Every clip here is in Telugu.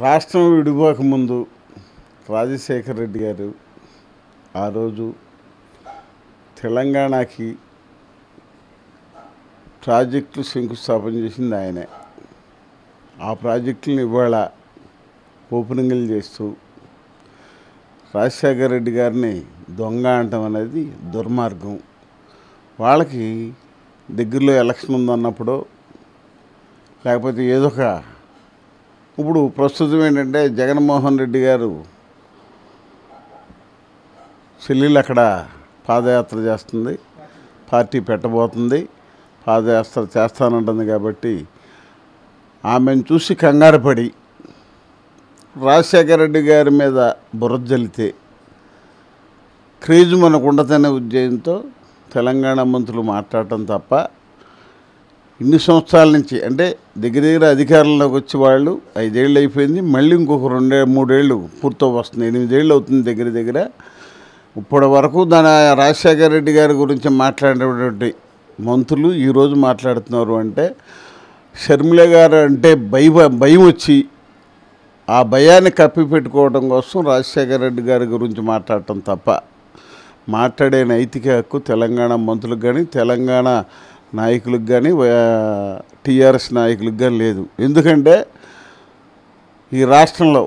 రాష్ట్రం విడిపోక ముందు రాజశేఖర రెడ్డి గారు ఆ రోజు తెలంగాణకి ప్రాజెక్టులు శంకుస్థాపన చేసింది ఆయనే ఆ ప్రాజెక్టులను ఇవాళ ఓపెనింగ్లు చేస్తూ రాజశేఖర రెడ్డి గారిని దొంగ అంటం అనేది దుర్మార్గం వాళ్ళకి దగ్గరలో ఎలక్షన్ ఉందన్నప్పుడు లేకపోతే ఏదో ఒక ఇప్పుడు ప్రస్తుతం ఏంటంటే జగన్మోహన్ రెడ్డి గారు చెల్లెలు అక్కడ పాదయాత్ర చేస్తుంది పార్టీ పెట్టబోతుంది పాదయాత్ర చేస్తానంటుంది కాబట్టి ఆమెను చూసి కంగారు పడి రాజశేఖర రెడ్డి గారి మీద బురద జల్లితే క్రేజ్ మనకు ఉండదనే ఉద్దేశంతో తెలంగాణ మంత్రులు మాట్లాడటం తప్ప ఇన్ని సంవత్సరాల నుంచి అంటే దగ్గర దగ్గర అధికారంలోకి వచ్చి వాళ్ళు ఐదేళ్ళు అయిపోయింది మళ్ళీ ఇంకొక రెండే మూడేళ్ళు పూర్తి వస్తుంది ఎనిమిదేళ్ళు అవుతుంది దగ్గర దగ్గర ఇప్పటి వరకు దాని రాజశేఖర రెడ్డి గారి గురించి మాట్లాడినటువంటి మంత్రులు ఈరోజు మాట్లాడుతున్నారు అంటే షర్మిల గారు అంటే భయ భయం వచ్చి ఆ భయాన్ని కప్పిపెట్టుకోవడం కోసం రాజశేఖర రెడ్డి గారి గురించి మాట్లాడటం తప్ప మాట్లాడే నైతిక హక్కు తెలంగాణ మంత్రులకు కానీ తెలంగాణ నాయకులకు కానీ టీఆర్ఎస్ నాయకులకు కానీ లేదు ఎందుకంటే ఈ రాష్ట్రంలో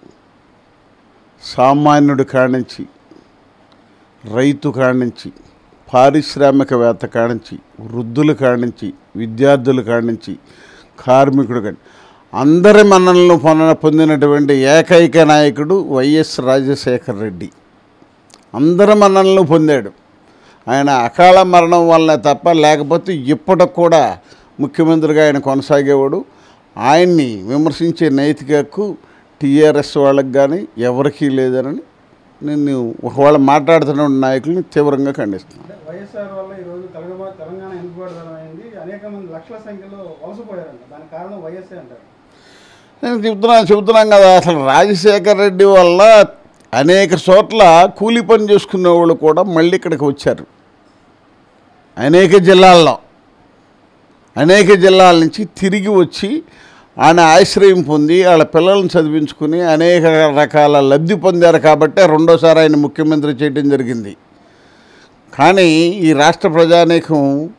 సామాన్యుడి కాడించి రైతు కాడించి పారిశ్రామికవేత్త కాడించి వృద్ధుల కాడించి విద్యార్థుల కాడించి కార్మికుడు కాడి అందరి మన్ననలు పొంద పొందినటువంటి ఏకైక నాయకుడు వైఎస్ రాజశేఖర్ రెడ్డి అందరి మన్ననలు పొందాడు ఆయన అకాల మరణం వల్లనే తప్ప లేకపోతే ఇప్పటికి కూడా ముఖ్యమంత్రిగా ఆయన కొనసాగేవాడు ఆయన్ని విమర్శించే నైతిక హక్కు టీఆర్ఎస్ వాళ్ళకి కానీ ఎవరికీ లేదని నేను ఒకవేళ మాట్లాడుతున్న నాయకుల్ని తీవ్రంగా ఖండిస్తున్నాను అంటే వైఎస్ఆర్ వల్ల ఈ రోజు తెలంగాణ తెలంగాణ వెనుకబడదనం అయింది అనేక మంది లక్షల సంఖ్యలో వలసపోయారంట దానికి కారణం వైఎస్ఏ అంటారు నేను చెప్తున్నాను చెబుతున్నాం కదా అసలు రాజశేఖర్ రెడ్డి వల్ల అనేక చోట్ల కూలి పని చేసుకునే వాళ్ళు కూడా మళ్ళీ ఇక్కడికి వచ్చారు అనేక జిల్లాల్లో అనేక జిల్లాల నుంచి తిరిగి వచ్చి ఆయన ఆశ్రయం పొంది వాళ్ళ పిల్లల్ని చదివించుకుని అనేక రకాల లబ్ధి పొందారు కాబట్టే రెండోసారి ఆయన ముఖ్యమంత్రి చేయడం జరిగింది కానీ ఈ రాష్ట్ర ప్రజానీకం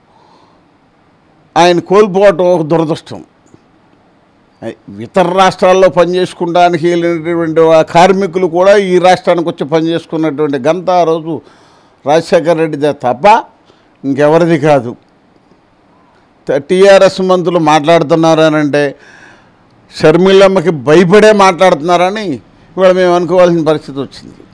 ఆయన కోల్పోవటం ఒక దురదృష్టం ఇతర రాష్ట్రాల్లో పనిచేసుకోవడానికి వెళ్ళినటువంటి ఆ కార్మికులు కూడా ఈ రాష్ట్రానికి వచ్చి పనిచేసుకున్నటువంటి గంత ఆ రోజు రాజశేఖర రెడ్డిదే తప్ప ఇంకెవరిది కాదు టీఆర్ఎస్ మంత్రులు మాట్లాడుతున్నారనంటే షర్మిలమ్మకి భయపడే మాట్లాడుతున్నారని ఇవాళ మేము అనుకోవాల్సిన పరిస్థితి వచ్చింది